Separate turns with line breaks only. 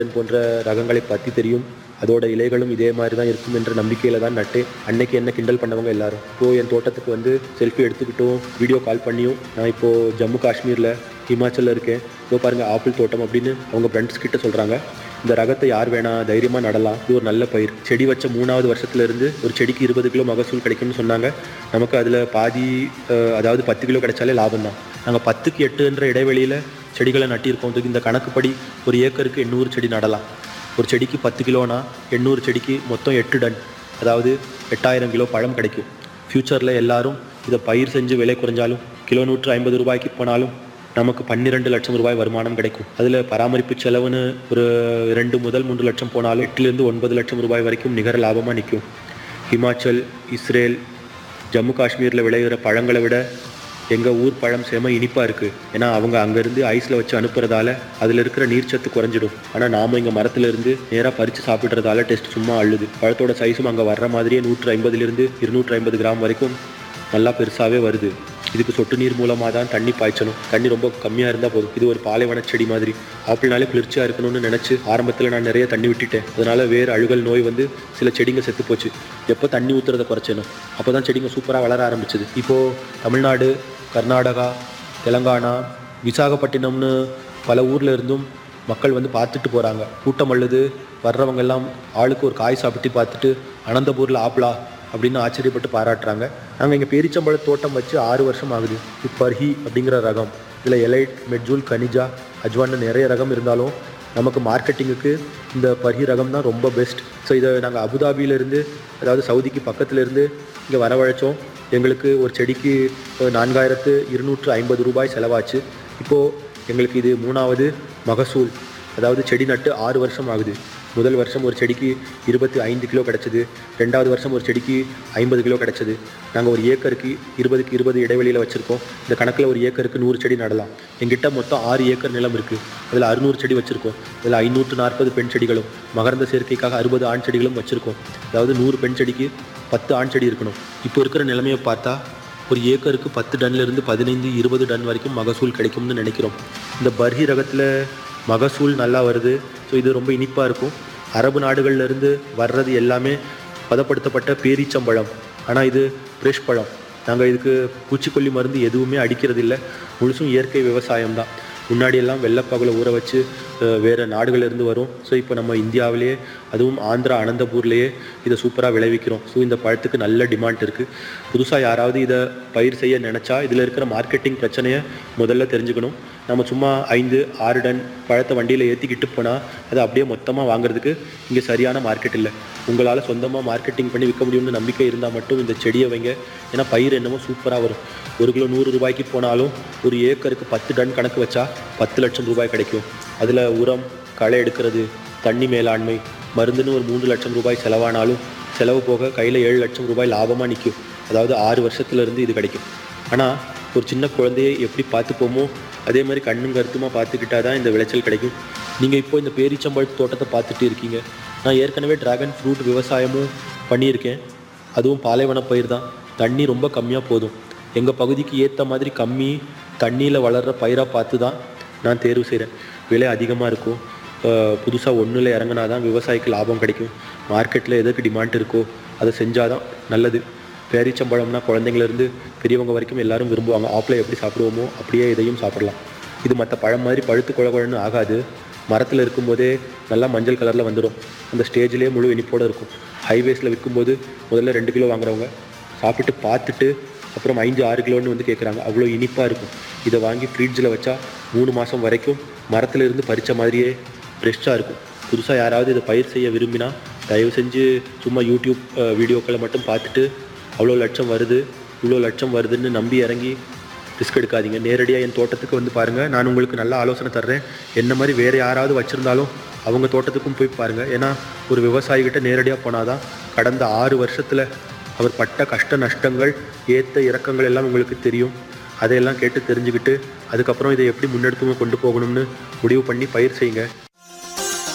போன்ற ரகங்களை பற்றி தெரியும் அதோட இலைகளும் இதே மாதிரி தான் இருக்கும் என்ற நம்பிக்கையில் தான் நட்டு அன்னைக்கு என்ன கிண்டல் பண்ணவங்க எல்லாரும் இப்போது என் தோட்டத்துக்கு வந்து செல்ஃபி எடுத்துக்கிட்டும் வீடியோ கால் பண்ணியும் நான் இப்போது ஜம்மு காஷ்மீரில் ஹிமாச்சலில் இருக்கேன் இதோ பாருங்கள் ஆப்பிள் தோட்டம் அப்படின்னு அவங்க ஃப்ரெண்ட்ஸ் கிட்ட சொல்கிறாங்க இந்த ரகத்தை யார் வேணா தைரியமாக நடலாம் இது ஒரு நல்ல பயிர் செடி வச்ச மூணாவது வருஷத்துல இருந்து ஒரு செடிக்கு இருபது கிலோ மகசூல் கிடைக்கும்னு சொன்னாங்க நமக்கு அதில் பாதி அஹ், அதாவது பத்து கிலோ கிடைச்சாலே லாபம் தான் நாங்கள் பத்துக்கு எட்டுன்ற இடைவெளியில் செடிகளை நட்டியிருக்கோம் இதுக்கு இந்த கணக்குப்படி ஒரு ஏக்கருக்கு எண்ணூறு செடி நடலாம் ஒரு செடிக்கு பத்து கிலோனா எண்ணூறு செடிக்கு மொத்தம் எட்டு டன் அதாவது எட்டாயிரம் கிலோ பழம் கிடைக்கும் ஃப்யூச்சரில் எல்லாரும் இதை பயிர் செஞ்சு விலை குறைஞ்சாலும் கிலோ நூற்று ஐம்பது ரூபாய்க்கு போனாலும் நமக்கு பன்னிரெண்டு லட்சம் ரூபாய் வருமானம் கிடைக்கும் அதில் பராமரிப்பு செலவுன்னு ஒரு ரெண்டு முதல் மூன்று லட்சம் போனாலும் எட்டுலேருந்து ஒன்பது லட்சம் ரூபாய் வரைக்கும் நிகர லாபமாக நிற்கும் ஹிமாச்சல் இஸ்ரேல் ஜம்மு காஷ்மீரில் விளையிற பழங்களை விட எங்கள் ஊர் பழம் செம இனிப்பாக இருக்குது ஏன்னா அவங்க அங்கேருந்து ஐஸில் வச்சு அனுப்புறதால அதில் இருக்கிற நீர்ச்சத்து குறைஞ்சிடும் ஆனால் நாம் இங்கே மரத்துலேருந்து நேராக பறித்து சாப்பிட்றதால டெஸ்ட் சும்மா அள்ளுது பழத்தோட சைஸும் அங்கே வர்ற மாதிரியே நூற்று ஐம்பதுலேருந்து இருநூற்று ஐம்பது கிராம் வரைக்கும் நல்லா பெருசாகவே வருது இதுக்கு சொட்டு நீர் மூலமாக தான் தண்ணி பாய்ச்சணும் தண்ணி ரொம்ப கம்மியாக இருந்தால் போதும் இது ஒரு பாலைவன செடி மாதிரி ஆப்பிள்னாலே குளிர்ச்சியாக இருக்கணும்னு நினச்சி ஆரம்பத்தில் நான் நிறைய தண்ணி விட்டுட்டேன் அதனால் வேறு அழுகல் நோய் வந்து சில செடிங்க செத்து போச்சு எப்போ தண்ணி ஊற்றுறதை குறைச்சேனோ அப்போ தான் செடிங்க சூப்பராக வளர ஆரம்பிச்சது இப்போது தமிழ்நாடு கர்நாடகா தெலங்கானா விசாகப்பட்டினம்னு பல ஊரில் இருந்தும் மக்கள் வந்து பார்த்துட்டு போகிறாங்க கூட்டம் அள்ளுது வர்றவங்க எல்லாம் ஆளுக்கு ஒரு காய் சாப்பிட்டு பார்த்துட்டு அனந்தபூரில் ஆப்லா அப்படின்னு ஆச்சரியப்பட்டு பாராட்டுறாங்க நாங்கள் இங்கே பேரிச்சம்பழ தோட்டம் வச்சு ஆறு வருஷம் ஆகுது இது பர்ஹி அப்படிங்கிற ரகம் இதில் எலைட் மெட்ஜூல் கனிஜா அஜ்வான்னு நிறைய ரகம் இருந்தாலும் நமக்கு மார்க்கெட்டிங்குக்கு இந்த பர்ஹி ரகம் தான் ரொம்ப பெஸ்ட் ஸோ இதை நாங்கள் அபுதாபியிலேருந்து அதாவது சவுதிக்கு பக்கத்துலேருந்து இங்கே வரவழைச்சோம் எங்களுக்கு ஒரு செடிக்கு அஹ், நான்காயிரத்து இருநூற்று ஐம்பது ரூபாய் செலவாச்சு இப்போது எங்களுக்கு இது மூணாவது மகசூல் அதாவது செடி நட்டு ஆறு வருஷம் ஆகுது முதல் வருஷம் ஒரு செடிக்கு இருபத்தி ஐந்து கிலோ கிடச்சிது ரெண்டாவது வருஷம் ஒரு செடிக்கு ஐம்பது கிலோ கிடச்சிது நாங்கள் ஒரு ஏக்கருக்கு இருபதுக்கு இருபது இடைவெளியில் வச்சுருக்கோம் இந்த கணக்கில் ஒரு ஏக்கருக்கு நூறு செடி நடலாம் எங்கிட்ட மொத்தம் ஆறு ஏக்கர் நிலம் இருக்குது அதில் அறுநூறு செடி வச்சுருக்கோம் அதில் ஐநூற்று நாற்பது பெண் செடிகளும் மகரந்த சேர்க்கைக்காக அறுபது ஆண் செடிகளும் வச்சுருக்கோம் அதாவது நூறு பெண் செடிக்கு பத்து ஆண் செடி இருக்கணும் இப்போ இருக்கிற நிலைமையை பார்த்தா ஒரு ஏக்கருக்கு பத்து டன்லேருந்து பதினைந்து இருபது டன் வரைக்கும் மகசூல் கிடைக்கும்னு நினைக்கிறோம் இந்த பர்ஹி ரகத்தில் மகசூல் நல்லா வருது ஸோ இது ரொம்ப இனிப்பாக இருக்கும் அரபு நாடுகள்ல இருந்து வர்றது எல்லாமே பதப்படுத்தப்பட்ட பேரீச்சம்பழம் ஆனால் இது ஃப்ரெஷ் பழம் நாங்கள் இதுக்கு பூச்சிக்கொல்லி மருந்து எதுவுமே அடிக்கிறது இல்லை முழுசும் இயற்கை விவசாயம் தான் முன்னாடி எல்லாம் வெள்ளப்பகலை ஊற வச்சு அஹ், வேறு நாடுகள்ல இருந்து வரும் ஸோ இப்போ நம்ம இந்தியாவிலேயே அதுவும் ஆந்திரா அனந்தபூர்லேயே இதை சூப்பராக விளைவிக்கிறோம் ஸோ இந்த பழத்துக்கு நல்ல டிமாண்ட் இருக்குது புதுசாக யாராவது இதை பயிர் செய்ய நினச்சா இதில் இருக்கிற மார்க்கெட்டிங் பிரச்சனையை முதல்ல தெரிஞ்சுக்கணும் நம்ம சும்மா ஐந்து ஆறு டன் பழத்தை வண்டியில் ஏற்றிக்கிட்டு போனால் அதை அப்படியே மொத்தமாக வாங்குறதுக்கு இங்கே சரியான மார்க்கெட் இல்லை உங்களால் சொந்தமாக மார்க்கெட்டிங் பண்ணி விற்க முடியும்னு நம்பிக்கை இருந்தால் மட்டும் இந்த செடியை வைங்க ஏன்னா பயிர் என்னமோ சூப்பராக வரும் ஒரு கிலோ நூறு ரூபாய்க்கு போனாலும் ஒரு ஏக்கருக்கு பத்து டன் கணக்கு வச்சா பத்து லட்சம் ரூபாய் கிடைக்கும் அதில் உரம் களை எடுக்கிறது தண்ணி மேலாண்மை மருந்துன்னு ஒரு மூன்று லட்சம் ரூபாய் செலவானாலும் செலவு போக கையில் ஏழு லட்சம் ரூபாய் லாபமாக நிற்கும் அதாவது ஆறு வருஷத்துல இருந்து இது கிடைக்கும் ஆனால் ஒரு சின்ன குழந்தையை எப்படி பார்த்துப்போமோ அதே மாதிரி கண்ணும் கருத்துமா பார்த்துக்கிட்டா தான் இந்த விளைச்சல் கிடைக்கும் நீங்கள் இப்போ இந்த பேரிச்சம்பழ தோட்டத்தை பார்த்துட்டு இருக்கீங்க நான் ஏற்கனவே டிராகன் ஃப்ரூட் விவசாயமும் பண்ணியிருக்கேன் அதுவும் பாலைவன பயிர் தான் தண்ணி ரொம்ப கம்மியாக போதும் எங்கள் பகுதிக்கு ஏற்ற மாதிரி கம்மி தண்ணியில் வளர்கிற பயிராக பார்த்து தான் நான் தேர்வு செய்கிறேன் விலை அதிகமாக இருக்கும் புதுசாக ஒன்றில் இறங்கினா தான் விவசாயிக்கு லாபம் கிடைக்கும் மார்க்கெட்டில் எதுக்கு டிமாண்ட் இருக்கோ அதை செஞ்சால் தான் நல்லது பேரிச்சம்பழம்னா குழந்தைங்கலேருந்து பெரியவங்க வரைக்கும் எல்லாரும் விரும்புவாங்க ஆப்பிளை எப்படி சாப்பிடுவோமோ அப்படியே இதையும் சாப்பிடலாம் இது மற்ற பழம் மாதிரி பழுத்து குழ குழன்னு ஆகாது மரத்தில் இருக்கும்போதே நல்லா மஞ்சள் கலரில் வந்துடும் அந்த ஸ்டேஜ்லேயே முழு இனிப்போடு இருக்கும் ஹைவேஸில் விற்கும்போது முதல்ல ரெண்டு கிலோ வாங்குறவங்க சாப்பிட்டு பார்த்துட்டு அப்புறம் ஐந்து ஆறு கிலோன்னு வந்து கேட்குறாங்க அவ்வளோ இனிப்பாக இருக்கும் இதை வாங்கி ஃப்ரிட்ஜில் வச்சா மூணு மாதம் வரைக்கும் மரத்துல இருந்து பறித்த மாதிரியே ஃப்ரெஷ்ஷாக இருக்கும் புதுசாக யாராவது இதை பயிர் செய்ய விரும்பினா தயவு செஞ்சு சும்மா யூடியூப் அஹ், வீடியோக்களை மட்டும் பார்த்துட்டு அவ்வளோ லட்சம் வருது இவ்வளோ லட்சம் வருதுன்னு நம்பி இறங்கி ரிஸ்க் எடுக்காதீங்க நேரடியாக என் தோட்டத்துக்கு வந்து பாருங்கள் நான் உங்களுக்கு நல்ல ஆலோசனை தர்றேன் என்ன மாதிரி வேறு யாராவது வச்சுருந்தாலும் அவங்க தோட்டத்துக்கும் போய் பாருங்கள் ஏன்னா ஒரு விவசாயிகிட்ட நேரடியாக போனால் தான் கடந்த ஆறு வருஷத்தில் அவர் பட்ட கஷ்ட நஷ்டங்கள் ஏற்ற இறக்கங்கள் எல்லாம் உங்களுக்கு தெரியும் அதையெல்லாம் கேட்டு தெரிஞ்சுக்கிட்டு அதுக்கப்புறம் இதை எப்படி முன்னெடுத்து கொண்டு போகணும்னு முடிவு பண்ணி பயிர் செய்யுங்க